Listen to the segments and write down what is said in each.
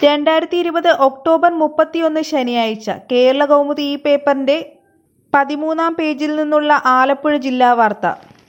രണ്ടായിരത്തി ഇരുപത് ഒക്ടോബർ മുപ്പത്തിയൊന്ന് ശനിയാഴ്ച കേരള കൗമുദി ഈ പേപ്പറിന്റെ പതിമൂന്നാം പേജിൽ നിന്നുള്ള ആലപ്പുഴ ജില്ലാ വാർത്ത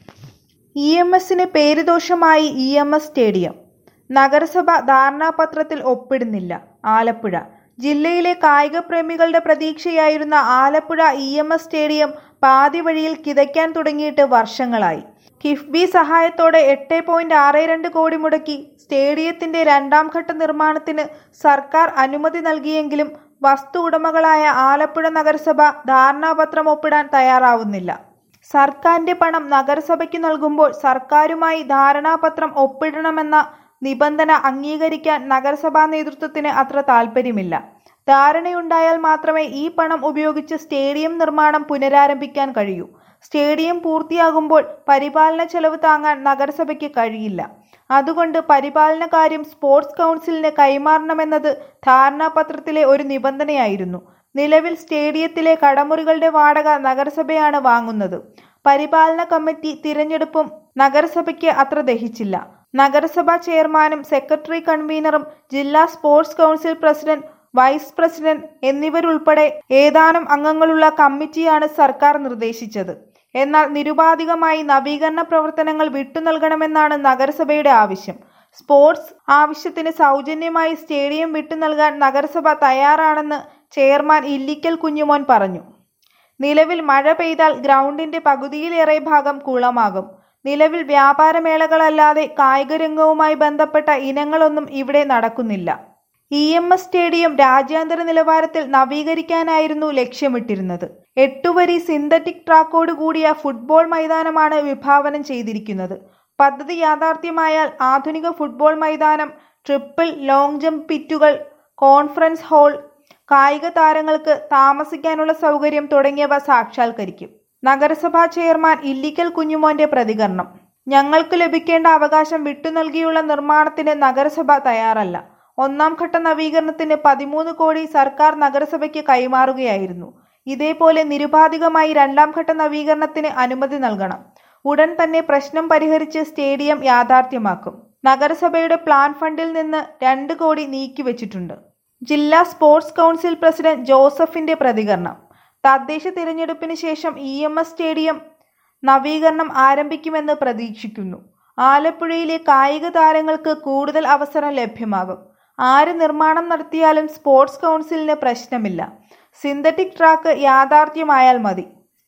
ഇ എം എസിന് പേരുദോഷമായി ഇ എം എസ് സ്റ്റേഡിയം നഗരസഭ ധാരണാപത്രത്തിൽ ഒപ്പിടുന്നില്ല ആലപ്പുഴ ജില്ലയിലെ കായിക പ്രേമികളുടെ പ്രതീക്ഷയായിരുന്ന Alappuzha E M S stadium പാതി വഴിയിൽ കിതയ്ക്കാൻ തുടങ്ങിയിട്ട് വർഷങ്ങളായി കിഫ്ബി സഹായത്തോടെ എട്ട് പോയിന്റ് ആറ് രണ്ട് കോടി മുടക്കി സ്റ്റേഡിയത്തിന്റെ രണ്ടാം ഘട്ട നിർമ്മാണത്തിന് സർക്കാർ അനുമതി നൽകിയെങ്കിലും വസ്തു ഉടമകളായ ആലപ്പുഴ നഗരസഭ ധാരണാപത്രം ഒപ്പിടാൻ തയ്യാറാവുന്നില്ല സർക്കാരിന്റെ പണം നഗരസഭയ്ക്ക് നൽകുമ്പോൾ സർക്കാരുമായി ധാരണാപത്രം ഒപ്പിടണമെന്ന നിബന്ധന അംഗീകരിക്കാൻ നഗരസഭാ നേതൃത്വത്തിന് അത്ര താൽപ്പര്യമില്ല ധാരണയുണ്ടായാൽ മാത്രമേ ഈ പണം ഉപയോഗിച്ച് സ്റ്റേഡിയം നിർമ്മാണം പുനരാരംഭിക്കാൻ കഴിയൂ സ്റ്റേഡിയം പൂർത്തിയാകുമ്പോൾ പരിപാലന ചെലവ് താങ്ങാൻ നഗരസഭയ്ക്ക് കഴിയില്ല അതുകൊണ്ട് പരിപാലന കാര്യം സ്പോർട്സ് കൗൺസിലിന് കൈമാറണമെന്നത് ധാരണാപത്രത്തിലെ ഒരു നിബന്ധനയായിരുന്നു നിലവിൽ സ്റ്റേഡിയത്തിലെ കടമുറികളുടെ വാടക നഗരസഭയാണ് വാങ്ങുന്നത് പരിപാലന കമ്മിറ്റി തിരഞ്ഞെടുപ്പും നഗരസഭയ്ക്ക് അത്ര ദഹിച്ചില്ല നഗരസഭാ ചെയർമാനും സെക്രട്ടറി കൺവീനറും ജില്ലാ sports council president vice president എന്നിവരുൾപ്പെടെ ഏതാനും അംഗങ്ങളുള്ള കമ്മിറ്റിയാണ് സർക്കാർ നിർദ്ദേശിച്ചത് എന്നാൽ നിരുപാധികമായി നവീകരണ പ്രവർത്തനങ്ങൾ വിട്ടുനൽകണമെന്നാണ് നഗരസഭയുടെ ആവശ്യം സ്പോർട്സ് ആവശ്യത്തിന് സൗജന്യമായി സ്റ്റേഡിയം വിട്ടുനൽകാൻ നഗരസഭ തയ്യാറാണെന്ന് ചെയർമാൻ ഇല്ലിക്കൽ കുഞ്ഞുമോൻ പറഞ്ഞു നിലവിൽ മഴ പെയ്താൽ ഗ്രൗണ്ടിന്റെ പകുതിയിലേറെ ഭാഗം കുളമാകും നിലവിൽ വ്യാപാരമേളകളല്ലാതെ കായികരംഗവുമായി ബന്ധപ്പെട്ട ഇനങ്ങളൊന്നും ഇവിടെ നടക്കുന്നില്ല ഇ എം എസ് സ്റ്റേഡിയം രാജ്യാന്തര നിലവാരത്തിൽ നവീകരിക്കാനായിരുന്നു ലക്ഷ്യമിട്ടിരുന്നത് എട്ടുവരി സിന്തറ്റിക് ട്രാക്കോട് കൂടിയ ഫുട്ബോൾ മൈതാനമാണ് വിഭാവനം ചെയ്തിരിക്കുന്നത് പദ്ധതി യാഥാർത്ഥ്യമായാൽ ആധുനിക ഫുട്ബോൾ മൈതാനം ട്രിപ്പിൾ ലോങ് ജമ്പ് പിറ്റുകൾ കോൺഫറൻസ് ഹാൾ കായിക താരങ്ങൾക്ക് താമസിക്കാനുള്ള സൗകര്യം തുടങ്ങിയവ സാക്ഷാത്കരിക്കും നഗരസഭാ ചെയർമാൻ ഇല്ലിക്കൽ കുഞ്ഞുമോന്റെ പ്രതികരണം ഞങ്ങൾക്ക് ലഭിക്കേണ്ട അവകാശം വിട്ടുനൽകിയുള്ള നിർമ്മാണത്തിന് നഗരസഭ തയ്യാറല്ല ഒന്നാം ഘട്ട നവീകരണത്തിന് പതിമൂന്ന് കോടി സർക്കാർ നഗരസഭയ്ക്ക് കൈമാറുകയായിരുന്നു ഇതേപോലെ നിരുപാധികമായി രണ്ടാം ഘട്ട നവീകരണത്തിന് അനുമതി നൽകണം ഉടൻ തന്നെ പ്രശ്നം പരിഹരിച്ച് സ്റ്റേഡിയം യാഥാർത്ഥ്യമാക്കും നഗരസഭയുടെ പ്ലാൻ ഫണ്ടിൽ നിന്ന് രണ്ട് കോടി നീക്കിവച്ചിട്ടുണ്ട് ജില്ലാ സ്പോർട്സ് കൗൺസിൽ പ്രസിഡന്റ് ജോസഫിന്റെ പ്രതികരണം തദ്ദേശ തിരഞ്ഞെടുപ്പിന് ശേഷം ഇ എം എസ് സ്റ്റേഡിയം നവീകരണം ആരംഭിക്കുമെന്ന് പ്രതീക്ഷിക്കുന്നു ആലപ്പുഴയിലെ കായിക താരങ്ങൾക്ക് കൂടുതൽ അവസരം ലഭ്യമാകും ആര് നിർമ്മാണം നടത്തിയാലും സ്പോർട്സ് കൗൺസിലിന് പ്രശ്നമില്ല സിന്തറ്റിക് ട്രാക്ക് യാഥാർത്ഥ്യമായാൽ മതി